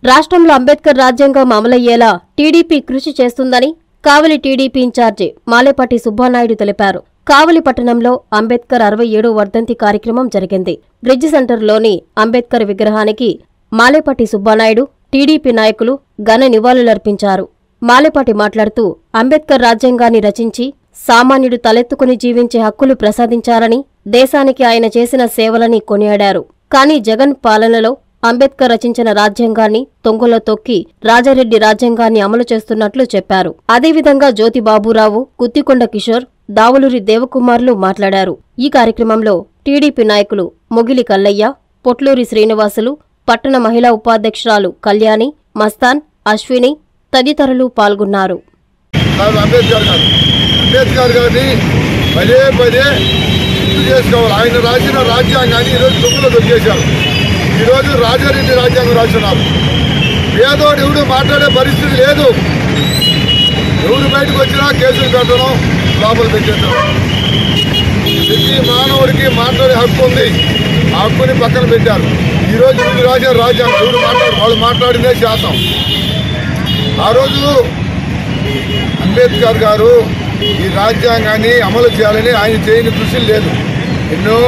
రాష్ట్రంలో అంబేద్కర్ రాజ్యాంగం అమలయ్యేలా టీడీపీ కృషి చేస్తుందని కావలి టీడీపీ ఇన్ఛార్జి మాలేపాటి సుబ్బానాయుడు తెలిపారు కావలి పట్టణంలో అంబేద్కర్ అరవై ఏడో వర్ధంతి కార్యక్రమం జరిగింది బ్రిడ్జ్ సెంటర్లోని అంబేద్కర్ విగ్రహానికి మాలేపాటి సుబ్బానాయుడు టీడీపీ నాయకులు ఘన నివాళులర్పించారు మాలేపాటి మాట్లాడుతూ అంబేద్కర్ రాజ్యాంగాన్ని రచించి సామాన్యుడు తలెత్తుకుని జీవించే హక్కులు ప్రసాదించారని దేశానికి ఆయన చేసిన సేవలని కొనియాడారు కానీ జగన్ పాలనలో అంబేద్కర్ రచించిన రాజ్యాంగాన్ని తొంగలో తొక్కి రాజారెడ్డి రాజ్యాంగాన్ని అమలు చేస్తున్నట్లు చెప్పారు అదేవిధంగా జ్యోతి బాబురావు కుత్తికొండ కిషోర్ దావులూరి దేవకుమార్లు మాట్లాడారు ఈ కార్యక్రమంలో టీడీపీ నాయకులు మొగిలి కల్లయ్య పొట్లూరి శ్రీనివాసులు పట్టణ మహిళా ఉపాధ్యక్షురాలు కళ్యాణి మస్తాన్ అశ్విని తదితరులు పాల్గొన్నారు కాదు అంబేద్కర్ గారు అంబేద్కర్ గారిని పదే పదే గుర్తు చేసుకోవాలి ఆయన రాసిన రాజ్యాంగాన్ని ఈరోజు దుమ్ములో దొరికేశారు ఈరోజు రాజారెడ్డి రాజ్యాంగం రాస్తున్నారు పేదోడు ఎవడు మాట్లాడే పరిస్థితి లేదు ఎవరు బయటకు వచ్చినా కేసులు పెట్టడం లోపల పెట్టేయడం ప్రతి మానవుడికి మాట్లాడే హక్కు ఉంది ఆ హక్కుని పక్కన పెట్టారు ఈరోజు వీళ్ళు రాశారు రాజ్యాంగం ఎవరు మాట్లాడు వాళ్ళు మాట్లాడిందే శాతం ఆ రోజు అంబేద్కర్ గారు ఈ రాజ్యాంగాన్ని అమలు చేయాలని ఆయన చేయని కృషి లేదు ఎన్నో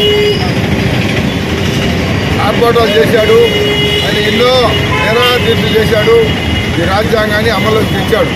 ఆర్భాటాలు చేశాడు ఆయన ఎన్నో నిరాదీక్షలు చేశాడు ఈ రాజ్యాంగాన్ని అమలులోకి తెచ్చాడు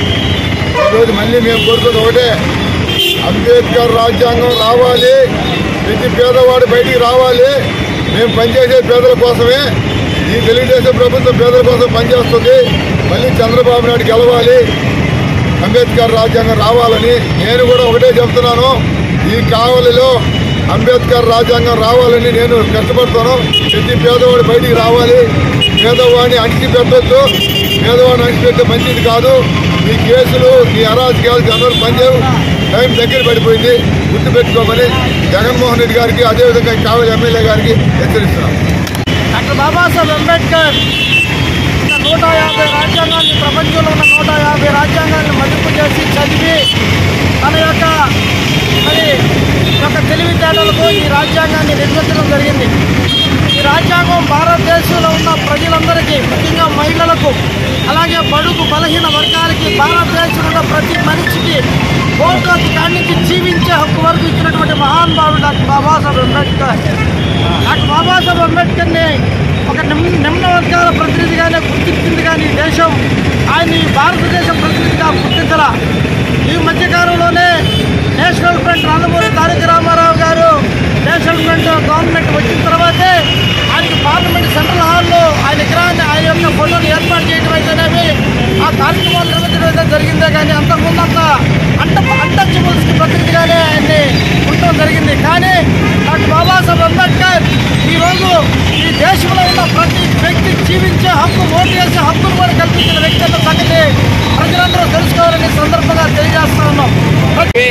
ఈరోజు మళ్ళీ మేము కోరుకున్నది ఒకటే అంబేద్కర్ రాజ్యాంగం రావాలి ప్రతి పేదవాడు బయటికి రావాలి మేము పనిచేసే పేదల కోసమే ఈ తెలుగుదేశం ప్రభుత్వం పేదల కోసం పనిచేస్తుంది మళ్ళీ చంద్రబాబు నాయుడు గెలవాలి అంబేద్కర్ రాజ్యాంగం రావాలని నేను కూడా ఒకటే చెప్తున్నాను ఈ కావలిలో అంబేద్కర్ రాజ్యాంగం రావాలని నేను కష్టపడతాను ప్రతి పేదవాడు బయటికి రావాలి పేదవాడిని అణిచి పెట్టొద్దు పేదవాడిని అణిచిపెట్టే మంచిది కాదు ఈ కేసులు ఈ అరాజకాలు జనరల్ పనిచేయవు టైం దగ్గర పడిపోయింది గుర్తుపెట్టుకోమని జగన్మోహన్ రెడ్డి గారికి అదేవిధంగా ఈ కావలి ఎమ్మెల్యే గారికి హెచ్చరిస్తున్నాం డాక్టర్ బాబాసాహెబ్ అంబేద్కర్ ఉన్న నూట యాభై రాజ్యాంగాన్ని ప్రపంచంలో ఉన్న నూట యాభై రాజ్యాంగాన్ని మదింపు చేసి చదివి తన యొక్క మరి యొక్క తెలివితేటలకు ఈ రాజ్యాంగాన్ని నిర్మించడం జరిగింది ఈ రాజ్యాంగం భారతదేశంలో ఉన్న ప్రజలందరికీ ముఖ్యంగా మహిళలకు అలాగే బడుగు బలహీన వర్గాలకి భారతదేశంలో ఉన్న ప్రతి మనిషికి ఓటు హక్కు కాడి నుంచి జీవించే హక్కు వరకు ఇచ్చినటువంటి మహానుభావుడు డాక్టర్ బాబాసాహెబ్ అంబేద్కర్ డాక్టర్ బాబాసాహెబ్ అంబేద్కర్ని ఒక నిమ్ నిమ్న వర్గాల ప్రతినిధిగానే గుర్తించింది కానీ ఈ దేశం ఆయన ఈ భారతదేశం ప్రతినిధిగా గుర్తించరా ఈ మధ్యకాలంలోనే national front Nandamuri Taraka Rama Rao garu national front government వచ్చిన తర్వాతే ఆయనకి పార్లమెంట్ సెంట్రల్ హాల్లో ఆయన విగ్రహాన్ని ఆయన యొక్క ఫోటోని ఏర్పాటు చేయడం అయితేనేమి ఆ కార్యక్రమాలు నిర్వహించడం అయితే జరిగిందే కానీ అంతకుముందు అంత అంట అంటచబుల్స్కి ప్రతినిధిగానే ఆయన్ని ఉండటం జరిగింది కానీ డాక్టర్ బాబాసాహెబ్ అంబేద్కర్ ఈరోజు ఈ దేశంలో ఉన్న ప్రతి వ్యక్తి జీవించే హక్కు ఓటు వేసే హక్కును కూడా కల్పించిన వ్యక్తి అన్న సంగతి ప్రజలందరూ తెలుసుకోవాలని ఈ సందర్భంగా తెలియజేస్తా ఉన్నాం ప్రతి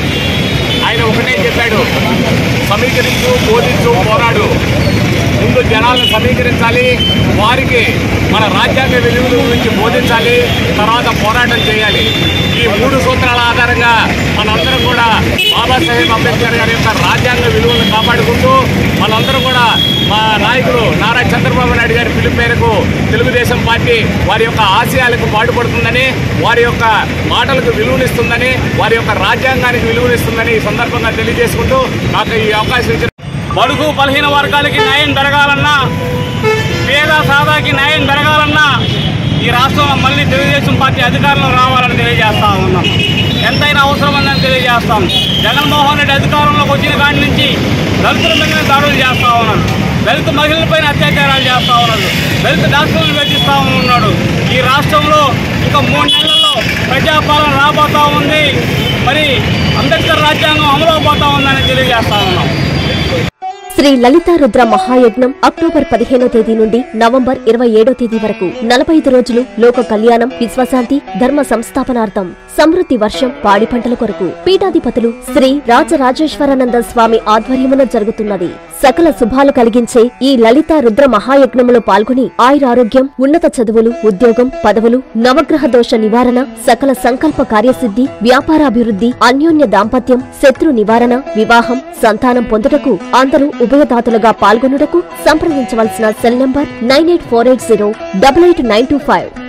ఆయన ఒకటే చెప్పాడు సమీకరించు బోధించు పోరాడు ముందు జనాలను సమీకరించాలి వారికి మన రాజ్యాంగ విలువల గురించి బోధించాలి తర్వాత పోరాటం చేయాలి ఈ మూడు సూత్రాల ఆధారంగా మనందరం కూడా బాబాసాహెబ్ అంబేద్కర్ గారి యొక్క రాజ్యాంగ విలువలను కాపాడుకుంటూ మనందరం కూడా మా నాయకులు నారా చంద్రబాబు నాయుడు గారి పిలుపు మేరకు తెలుగుదేశం పార్టీ వారి యొక్క ఆశయాలకు పాటుపడుతుందని వారి యొక్క మాటలకు విలువనిస్తుందని వారి యొక్క రాజ్యాంగానికి విలువనిస్తుందని ఈ సందర్భంగా తెలియజేసుకుంటూ నాకు ఈ అవకాశం ఇచ్చిన బడుగు బలహీన వర్గాలకి న్యాయం జరగాలన్నా పేద సాదాకి న్యాయం జరగాలన్నా ఈ రాష్ట్రంలో మళ్ళీ తెలుగుదేశం పార్టీ అధికారంలో రావాలని తెలియజేస్తా ఉన్నాం ఎంతైనా అవసరం ఉందని తెలియజేస్తాం జగన్మోహన్ రెడ్డి అధికారంలోకి వచ్చిన కాడి నుంచి దళితుల మీద దాడులు చేస్తా ఉన్నారు దళిత మహిళలపైన అత్యాచారాలు చేస్తా ఉన్నారు దళిత డాక్టర్లు వేధిస్తా ఉన్నాడు ఈ రాష్ట్రంలో ఇంకా మూడు నెలల్లో ప్రజాపాలన రాబోతా ఉంది మరి అంబేద్కర్ రాజ్యాంగం అమలు అవబోతా ఉందని తెలియజేస్తా ఉన్నాం శ్రీ లలితా రుద్ర మహాయజ్ఞం అక్టోబర్ పదిహేనో తేదీ నుండి నవంబర్ ఇరవై ఏడో తేదీ వరకు నలభై ఐదు రోజులు లోక కళ్యాణం విశ్వశాంతి ధర్మ సంస్థాపనార్థం సమృద్ధి వర్షం పాడి పంటల కొరకు పీఠాధిపతులు శ్రీ రాజరాజేశ్వరానంద స్వామి ఆధ్వర్యమున జరుగుతున్నది సకల శుభాలు కలిగించే ఈ లలిత రుద్ర మహాయజ్ఞములో పాల్గొని ఆయురారోగ్యం ఉన్నత చదువులు ఉద్యోగం పదవులు నవగ్రహ దోష నివారణ సకల సంకల్ప కార్యసిద్ధి వ్యాపారాభివృద్ధి అన్యోన్య దాంపత్యం శత్రు నివారణ వివాహం సంతానం పొందుటకు అందరూ ఉభయదాతలుగా పాల్గొనుటకు సంప్రదించవలసిన cell number nine eight four eight zero double eight nine two five